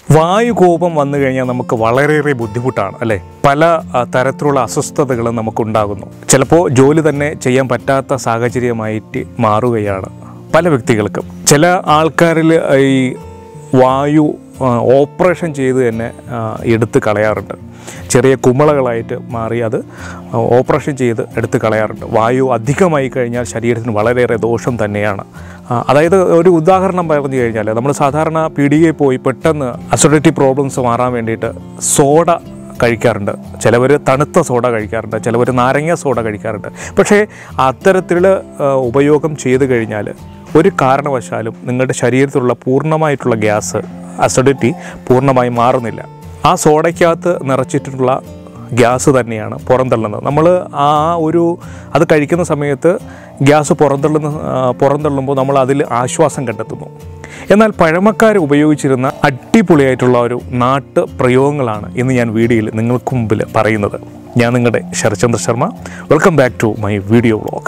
വായുകോപം വന്നു കഴിഞ്ഞാൽ നമുക്ക് വളരെയേറെ ബുദ്ധിമുട്ടാണ് അല്ലേ പല ആ, തരത്തിലുള്ള അസ്വസ്ഥതകളും നമുക്കുണ്ടാകുന്നു ചിലപ്പോൾ ജോലി തന്നെ ചെയ്യാൻ പറ്റാത്ത സാഹചര്യമായിട്ട് മാറുകയാണ് പല വ്യക്തികൾക്കും ചില ആൾക്കാരിൽ ഈ വായു ആ, ഓപ്പറേഷൻ ചെയ്ത് തന്നെ ആ, എടുത്ത് കളയാറുണ്ട് ചെറിയ കുമിളകളായിട്ട് മാറി അത് ഓപ്പറേഷൻ ചെയ്ത് എടുത്ത് കളയാറുണ്ട് വായു അധികമായി കഴിഞ്ഞാൽ ശരീരത്തിന് വളരെയേറെ ദോഷം തന്നെയാണ് ആ, അതായത് ഒരു ഉദാഹരണം പറഞ്ഞു കഴിഞ്ഞാൽ നമ്മൾ സാധാരണ പീടികയിൽ പോയി പെട്ടെന്ന് അസിഡിറ്റി പ്രോബ്ലംസ് മാറാൻ വേണ്ടിയിട്ട് സോഡ കഴിക്കാറുണ്ട് ചിലവർ തണുത്ത സോഡ കഴിക്കാറുണ്ട് ചിലവർ നാരങ്ങ സോഡ കഴിക്കാറുണ്ട് പക്ഷേ അത്തരത്തിൽ ഉപയോഗം ചെയ്തു കഴിഞ്ഞാൽ ഒരു കാരണവശാലും നിങ്ങളുടെ ശരീരത്തിലുള്ള പൂർണ്ണമായിട്ടുള്ള ഗ്യാസ് അസിഡിറ്റി പൂർണ്ണമായി മാറുന്നില്ല ആ സോഡയ്ക്കകത്ത് നിറച്ചിട്ടുള്ള ഗ്യാസ് തന്നെയാണ് പുറന്തള്ളുന്നത് നമ്മൾ ആ ഒരു അത് കഴിക്കുന്ന സമയത്ത് ഗ്യാസ് പുറന്തള്ളുന്ന ആ, പുറന്തള്ളുമ്പോൾ നമ്മൾ അതിൽ ആശ്വാസം കണ്ടെത്തുന്നു എന്നാൽ പഴമക്കാർ ഉപയോഗിച്ചിരുന്ന അടിപൊളിയായിട്ടുള്ള ഒരു നാട്ട് പ്രയോഗങ്ങളാണ് ഇന്ന് ഞാൻ വീഡിയോയിൽ നിങ്ങൾക്ക് മുമ്പിൽ പറയുന്നത് ഞാൻ നിങ്ങളുടെ Sharachandra Sharma welcome back to my video vlog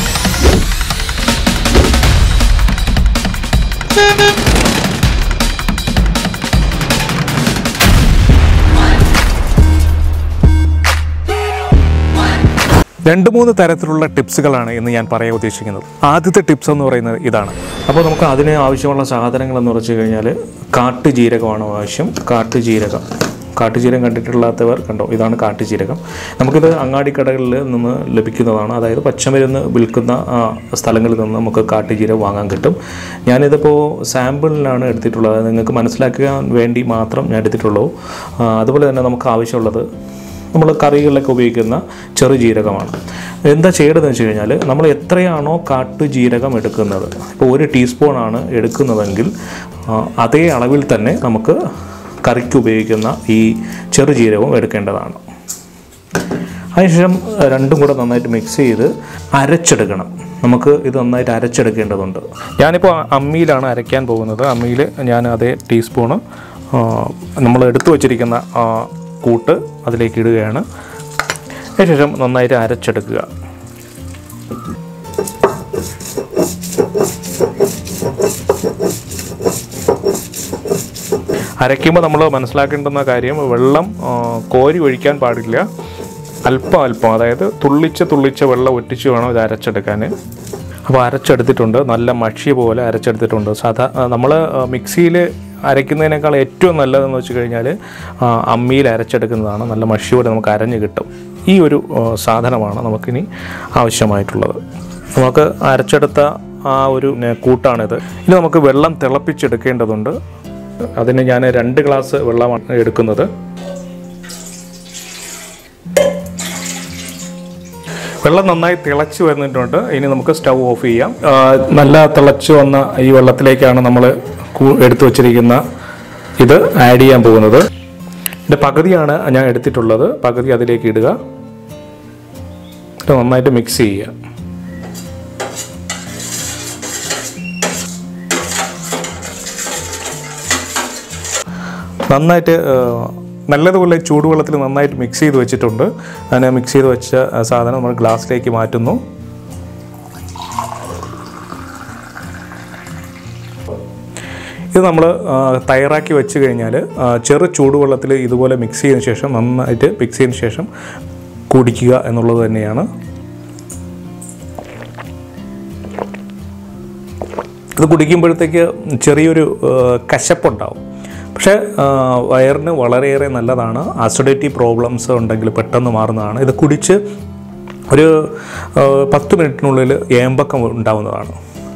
രണ്ട് മൂന്ന് തരത്തിലുള്ള ടിപ്സുകളാണ് ഇന്ന് ഞാൻ പറയാൻ ഉദ്ദേശിക്കുന്നത് ആദ്യത്തെ ടിപ്സ് എന്ന് പറയുന്നത് ഇതാണ് അപ്പോൾ നമുക്ക് അതിന് ആവശ്യമുള്ള സാധനങ്ങൾ എന്ന് വെച്ച് കഴിഞ്ഞാൽ കാട്ടുജീരകമാണ് ആവശ്യം കാട്ടുജീരകം കാട്ടുജീരകം കണ്ടിട്ടില്ലാത്തവർ കണ്ടോ ഇതാണ് കാട്ടുജീരകം നമുക്കിത് അങ്ങാടിക്കടകളിൽ നിന്ന് ലഭിക്കുന്നതാണ് അതായത് പച്ചമരുന്ന് വിൽക്കുന്ന ആ, സ്ഥലങ്ങളിൽ നിന്ന് നമുക്ക് കാട്ടുജീരകം വാങ്ങാൻ കിട്ടും ഞാനിതിപ്പോൾ സാമ്പിളിലാണ് എടുത്തിട്ടുള്ളത് അത് നിങ്ങൾക്ക് മനസ്സിലാക്കാൻ വേണ്ടി മാത്രം ഞാൻ എടുത്തിട്ടുള്ളൂ ആ, അതുപോലെ തന്നെ നമുക്ക് ആവശ്യമുള്ളത് നമ്മൾ കറികളിലൊക്കെ ഉപയോഗിക്കുന്ന ചെറുജീരകമാണ് എന്താ ചെയ്യേണ്ടതെന്ന് വെച്ച് കഴിഞ്ഞാൽ നമ്മൾ എത്രയാണോ കാട്ടുജീരകം എടുക്കുന്നത് ഇപ്പോൾ ഒരു ടീസ്പൂണാണ് എടുക്കുന്നതെങ്കിൽ ആ, അതേ അളവിൽ തന്നെ നമുക്ക് കറിക്ക് ഉപയോഗിക്കുന്ന ഈ ചെറുജീരകവും എടുക്കേണ്ടതാണ് അതിനുശേഷം രണ്ടും കൂടെ നന്നായിട്ട് മിക്സ് ചെയ്ത് അരച്ചെടുക്കണം നമുക്ക് ഇത് നന്നായിട്ട് അരച്ചെടുക്കേണ്ടതുണ്ട് ഞാനിപ്പോൾ അമ്മിയിലാണ് അരയ്ക്കാൻ പോകുന്നത് അമ്മിയിൽ ഞാൻ അതേ ടീസ്പൂണ് നമ്മൾ എടുത്തു വച്ചിരിക്കുന്ന ആ, കൂട്ട് അതിലേക്ക് ഇടുകയാണ് അതിനുശേഷം നന്നായിട്ട് അരച്ചെടുക്കുക അരയ്ക്കുമ്പോൾ നമ്മൾ മനസ്സിലാക്കേണ്ടുന്ന കാര്യം വെള്ളം ആ, കോരി ഒഴിക്കാൻ പാടില്ല അല്പം അല്പം അതായത് തുള്ളിച്ച് തുള്ളിച്ച് വെള്ളം ഒറ്റിച്ച് വേണം ഇത് അരച്ചെടുക്കാൻ അപ്പോൾ അരച്ചെടുത്തിട്ടുണ്ട് നല്ല മഷി പോലെ അരച്ചെടുത്തിട്ടുണ്ട് സാധാ നമ്മൾ മിക്സിയിൽ അരയ്ക്കുന്നതിനേക്കാൾ ഏറ്റവും നല്ലതെന്ന് വെച്ച് കഴിഞ്ഞാൽ ആ, അമ്മിയിൽ അരച്ചെടുക്കുന്നതാണ് നല്ല മഷിയോടെ നമുക്ക് അരഞ്ഞ് കിട്ടും ഈ ഒരു ആ, സാധനമാണ് നമുക്കിനി ആവശ്യമായിട്ടുള്ളത് നമുക്ക് അരച്ചെടുത്ത ആ ഒരു നെ, കൂട്ടാണിത് ഇനി നമുക്ക് വെള്ളം തിളപ്പിച്ചെടുക്കേണ്ടതുണ്ട് അതിന് ഞാൻ രണ്ട് ഗ്ലാസ് വെള്ളമാണ് എടുക്കുന്നത് വെള്ളം നന്നായി തിളച്ച് വന്നിട്ടുണ്ട് ഇനി നമുക്ക് സ്റ്റൗ ഓഫ് ചെയ്യാം ആ, നല്ല തിളച്ച് വന്ന ഈ വെള്ളത്തിലേക്കാണ് നമ്മൾ എടുത്തു വച്ചിരിക്കുന്ന ഇത് ആഡ് ചെയ്യാൻ പോകുന്നത് ഇതിൻ്റെ പകുതിയാണ് ഞാൻ എടുത്തിട്ടുള്ളത് പകുതി അതിലേക്ക് ഇടുക ഇത് നന്നായിട്ട് മിക്സ് ചെയ്യുക നന്നായിട്ട് ആ, നല്ലതുപോലെ ചൂടുവെള്ളത്തിൽ നന്നായിട്ട് മിക്സ് ചെയ്ത് വെച്ചിട്ടുണ്ട് അങ്ങനെ മിക്സ് ചെയ്ത് വെച്ച ആ, സാധനം നമ്മൾ ഗ്ലാസ്സിലേക്ക് മാറ്റുന്നു ഇത് നമ്മൾ തയ്യാറാക്കി വെച്ച് കഴിഞ്ഞാൽ ആ, ചെറു ചൂടുവെള്ളത്തിൽ ഇതുപോലെ മിക്സ് ചെയ്തതിന് ശേഷം നന്നായിട്ട് മിക്സ് ചെയ്തതിന് ശേഷം കുടിക്കുക എന്നുള്ളത് തന്നെയാണ് ഇത് കുടിക്കുമ്പോഴത്തേക്ക് ചെറിയൊരു ആ, കശപ്പുണ്ടാവും പക്ഷേ ആ, വയറിന് വളരെയേറെ നല്ലതാണ് അസിഡിറ്റി പ്രോബ്ലംസ് ഉണ്ടെങ്കിൽ പെട്ടെന്ന് മാറുന്നതാണ് ഇത് കുടിച്ച് ഒരു ആ, പത്ത് മിനിറ്റിനുള്ളിൽ ഏമ്പക്കം ഉണ്ടാവുന്നതാണ്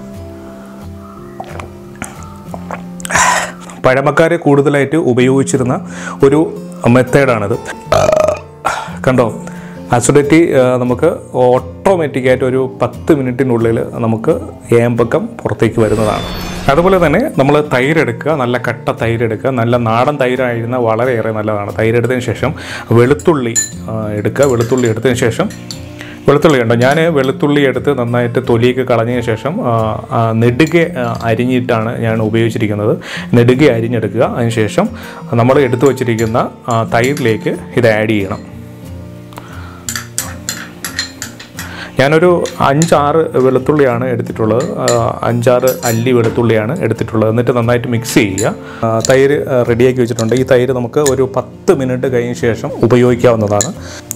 പഴമക്കാരെ കൂടുതലായിട്ട് ഉപയോഗിച്ചിരുന്ന ഒരു മെത്തേഡാണിത് കണ്ടോ അസിഡിറ്റി നമുക്ക് ഓട്ടോമാറ്റിക്കായിട്ട് ഒരു പത്ത് മിനിറ്റിനുള്ളിൽ നമുക്ക് ഏമ്പക്കം പുറത്തേക്ക് വരുന്നതാണ് അതുപോലെ തന്നെ നമ്മൾ തൈരെടുക്കുക നല്ല കട്ട തൈരെടുക്കുക നല്ല നാടൻ തൈരായിരുന്ന വളരെയേറെ നല്ലതാണ് തൈരെടുത്തതിന് ശേഷം വെളുത്തുള്ളി ആ, എടുക്കുക വെളുത്തുള്ളി എടുത്തതിന് ശേഷം വെളുത്തുള്ളി ഉണ്ടോ ഞാൻ വെളുത്തുള്ളി എടുത്ത് നന്നായിട്ട് തൊലിയൊക്കെ കളഞ്ഞതിന് ശേഷം ആ, ആ, നെടുകെ ആ, അരിഞ്ഞിട്ടാണ് ഞാൻ ഉപയോഗിച്ചിരിക്കുന്നത് നെടുകെ അരിഞ്ഞെടുക്കുക അതിനുശേഷം നമ്മൾ എടുത്തു വച്ചിരിക്കുന്ന ആ, തൈരിലേക്ക് ഇത് ആഡ് ചെയ്യണം ഞാനൊരു അഞ്ചാറ് വെളുത്തുള്ളിയാണ് എടുത്തിട്ടുള്ളത് ആ, അഞ്ചാറ് അല്ലി വെളുത്തുള്ളിയാണ് എടുത്തിട്ടുള്ളത് എന്നിട്ട് നന്നായിട്ട് മിക്സ് ചെയ്യുക ആ, തൈര് ആ, റെഡിയാക്കി വെച്ചിട്ടുണ്ട് ഈ തൈര് നമുക്ക് ഒരു പത്ത് മിനിറ്റ് കഴിഞ്ഞ ശേഷം ഉപയോഗിക്കാവുന്നതാണ്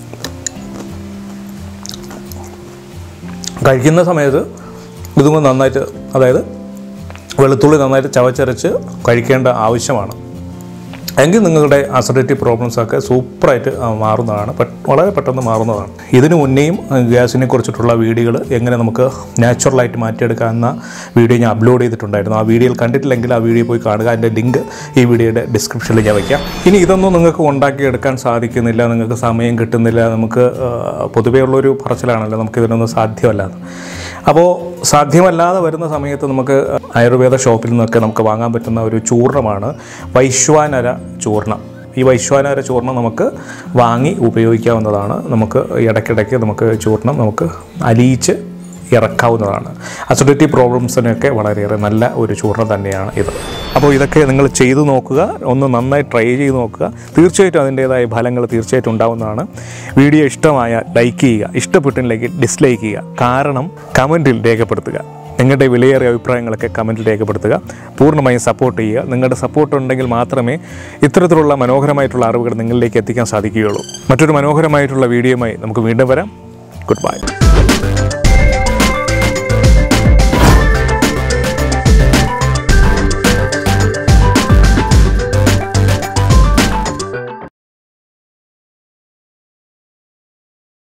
കഴിക്കുന്ന സമയത്ത് ഇതും നന്നായിട്ട് അതായത് വെളുത്തുള്ളി നന്നായിട്ട് ചവച്ചരച്ച് കഴിക്കേണ്ട ആവശ്യമാണ് എങ്കിൽ നിങ്ങളുടെ അസിഡിറ്റി പ്രോബ്ലംസ് ഒക്കെ സൂപ്പറായിട്ട് ആ, മാറുന്നതാണ് പെ- വളരെ പെട്ടെന്ന് മാറുന്നതാണ് ഇതിനു മുന്നേയും ആ, ഗ്യാസിനെ കുറിച്ചിട്ടുള്ള വീഡിയോകൾ എങ്ങനെ നമുക്ക് നാച്ചുറലായിട്ട് മാറ്റിയെടുക്കാമെന്ന വീഡിയോ ഞാൻ അപ്ലോഡ് ചെയ്തിട്ടുണ്ടായിരുന്നു ആ വീഡിയോയിൽ കണ്ടിട്ടില്ലെങ്കിൽ ആ വീഡിയോ പോയി കാണുക അതിൻ്റെ ലിങ്ക് ഈ വീഡിയോയുടെ ഡിസ്ക്രിപ്ഷനിൽ ഞാൻ വയ്ക്കാം ഇനി ഇതൊന്നും നിങ്ങൾക്ക് ഉണ്ടാക്കിയെടുക്കാൻ സാധിക്കുന്നില്ല നിങ്ങൾക്ക് സമയം കിട്ടുന്നില്ല നമുക്ക് ആ, പൊതുവേ ഉള്ളൊരു പറച്ചിലാണല്ലോ നമുക്ക് ഇതിനൊന്നും സാധ്യമല്ലാന്ന് അപ്പോൾ സാധ്യമല്ലാതെ വരുന്ന സമയത്ത് നമുക്ക് ആയുർവേദ ഷോപ്പിൽ നിന്നൊക്കെ നമുക്ക് വാങ്ങാൻ പറ്റുന്ന ഒരു ചൂർണ്ണമാണ് വൈശ്വാനര ചൂർണം ഈ വൈശ്വാനര ചൂർണം നമുക്ക് വാങ്ങി ഉപയോഗിക്കാവുന്നതാണ് നമുക്ക് ഇടയ്ക്കിടയ്ക്ക് നമുക്ക് ചൂർണം നമുക്ക് അലിയിച്ച് ഇറക്കാവുന്നതാണ് അസിഡിറ്റി പ്രോബ്ലംസിനൊക്കെ വളരെയേറെ നല്ല ഒരു ചൂർണം തന്നെയാണ് ഇത് അപ്പോൾ ഇതൊക്കെ നിങ്ങൾ ചെയ്തു നോക്കുക ഒന്ന് നന്നായി ട്രൈ ചെയ്ത് നോക്കുക തീർച്ചയായിട്ടും അതിൻ്റേതായ ഫലങ്ങൾ തീർച്ചയായിട്ടും ഉണ്ടാവുന്നതാണ് വീഡിയോ ഇഷ്ടമായ ലൈക്ക് ചെയ്യുക ഇഷ്ടപ്പെട്ടില്ലെങ്കിൽ ഡിസ്ലൈക്ക് ചെയ്യുക കാരണം കമൻറ്റിൽ രേഖപ്പെടുത്തുക നിങ്ങളുടെ വിലയേറിയ അഭിപ്രായങ്ങളൊക്കെ കമൻറ്റിൽ രേഖപ്പെടുത്തുക പൂർണ്ണമായും സപ്പോർട്ട് ചെയ്യുക നിങ്ങളുടെ സപ്പോർട്ട് ഉണ്ടെങ്കിൽ മാത്രമേ ഇത്തരത്തിലുള്ള മനോഹരമായിട്ടുള്ള അറിവുകൾ നിങ്ങളിലേക്ക് എത്തിക്കാൻ സാധിക്കുകയുള്ളൂ മറ്റൊരു മനോഹരമായിട്ടുള്ള വീഡിയോയുമായി നമുക്ക് വീണ്ടും വരാം ഗുഡ് ബൈ